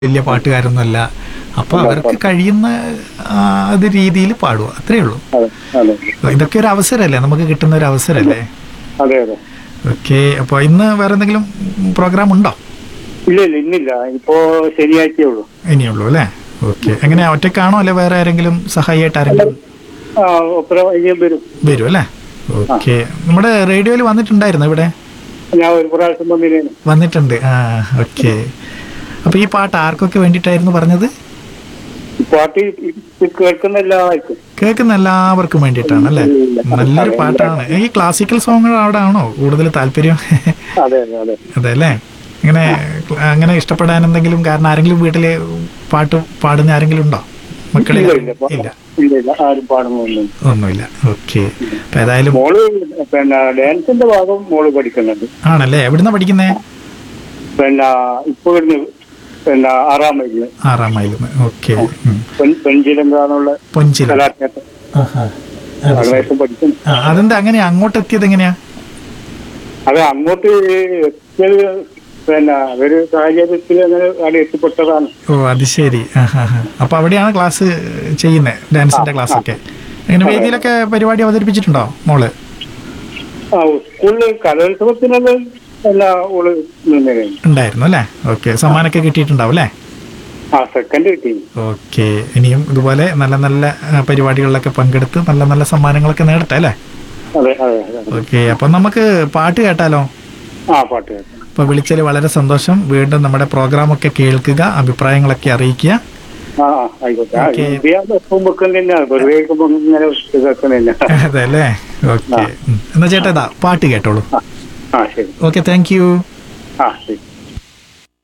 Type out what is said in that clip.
വലിയ പാട്ടുകാരൊന്നുമല്ല അപ്പോൾ അവർക്ക് കഴിയുന്ന ആ, അത് രീതിയിൽ പാടുക അത്രേ ഉള്ളൂ അതെ അതെ ഇതൊക്കെ ഒരു അവസരമല്ലേ നമുക്ക് കിട്ടുന്ന ഒരു അവസരമല്ലേ അതെ അതെ ഓക്കെ അപ്പോൾ ഇന്ന് വേറെ എന്തെങ്കിലും പ്രോഗ്രാം ഉണ്ടോ ഇല്ല ഇല്ല ഇന്നില്ല ഇപ്പോ ശനിയാഴ്ചയേ ഉള്ളൂ ഇനിയുള്ളൂ അല്ലേ ഓക്കെ എങ്ങനെയാ ഒറ്റക്കാണോ അല്ലെ വേറെ ആരെങ്കിലും സഹായിയായിട്ട് ആരെങ്കിലും ആ ഒപ്പര വൈകിയും വരും വരും അല്ലേ ഓക്കെ നമ്മുടെ റേഡിയോയിൽ വന്നിട്ടുണ്ടായിരുന്നു ഇവിടെ ഞാൻ ഒരു പ്രാവശ്യം വന്നിരുന്നു വന്നിട്ടുണ്ട് ആ ഓക്കെ അപ്പോൾ ഈ പാട്ട് ആർക്കൊക്കെ വേണ്ടിയിട്ടായിരുന്നു പറഞ്ഞത് പാട്ട് ഇത് കേൾക്കുന്ന എല്ലാവർക്കും കേൾക്കുന്ന എല്ലാവർക്കും വേണ്ടിയിട്ടാണ് അല്ലേ നല്ലൊരു പാട്ടാണ് ഈ ക്ലാസിക്കൽ സോങ്ങുകൾ അവിടെ ആണോ കൂടുതൽ താല്പര്യം അതെ അതെ അതെ അതെ അല്ലേ ഇങ്ങനെ അങ്ങനെ ഇഷ്ടപ്പെടാൻ എന്തെങ്കിലും കാരണം ആരെങ്കിലും വീട്ടില് പാട്ട് പാടുന്ന ആരെങ്കിലും ഉണ്ടോ മക്കളിൽ ഇല്ല ഇല്ല പ- ഇല്ല ഇല്ല ഇല്ല ആരും പാടുന്നൊന്നും ഒന്നുമില്ല ഓക്കെ അപ്പൊ ഏതായാലും മോള് പിന്നെ ഡാൻസിന്റെ ഭാഗം മോള് പഠിക്കുന്നുണ്ട് ആണല്ലേ എവിടുന്ന പഠിക്കുന്നേ പിന്നെ ഇപ്പൊ ഇവിടുന്ന് പിന്നെ ആറാം മൈലിന് ആറാം മൈലിൽ ഓക്കെ പെൺചിലങ്കാന്നുള്ള പൊഞ്ചില കലാക്ഷേത്രം ആഹാ. അത് ശരി. ആറുവയസ്സും പഠിക്കുന്നു ആ, അതെന്താ അങ്ങനെയാ അങ്ങോട്ട് എത്തിയത് എങ്ങനെയാ അത് അങ്ങോട്ട് എത്തിയത് പിന്നെ ഒരു സാഹചര്യത്തിൽ അങ്ങനെ അവിടെ എത്തിപ്പെട്ടതാണ് ഓ അത് ശരി ആഹാ, ആഹാ. അപ്പൊ അവിടെയാണ് ക്ലാസ് ചെയ്യുന്നത് ഡാൻസിന്റെ ക്ലാസ് ഒക്കെ അങ്ങനെ വേദിയിലൊക്കെ പരിപാടി അവതരിപ്പിച്ചിട്ടുണ്ടോ മോള് ആ സ്കൂളില് കലോത്സവത്തിനുള്ള എല്ലാ ഓള് നിന്നു ഉണ്ടായിരുന്നു അല്ലേ ഓക്കെ സമ്മാനമൊക്കെ കിട്ടിയിട്ടുണ്ടാവും അല്ലേ ആ സെക്കൻഡ് കിട്ടി ഓക്കെ ഇനിയും ഇതുപോലെ നല്ല നല്ല ആ, പരിപാടികളിലൊക്കെ പങ്കെടുത്ത് നല്ല നല്ല സമ്മാനങ്ങളൊക്കെ നേടട്ടെ അല്ലേ അതെ അതെ അതെ ഓക്കെ അപ്പൊ നമുക്ക് പാട്ട് കേട്ടാലോ ആ പാട്ട് കേൾക്കാം. അപ്പൊ വിളിച്ചതിൽ വളരെ സന്തോഷം വീണ്ടും നമ്മുടെ പ്രോഗ്രാം ഒക്കെ കേൾക്കുക അഭിപ്രായങ്ങളൊക്കെ അറിയിക്കുക ആ ആ, ആയിക്കോട്ടെ ആ, ഓക്കേ. ഇതിയാകുമ്പോ എപ്പം വെക്കുന്ന തന്നെയാണ് വെറുതെ ഇരിക്കുമ്പോ ഇങ്ങനെ കേൾക്കുന്ന തന്നെയാണ് അതെ അല്ലേ ഓക്കെ എന്നാ ചേട്ടാ ഇതാ പാട്ട് കേട്ടോളൂ ആ ആ ശരി ഓക്കെ താങ്ക് യു ആ ശരി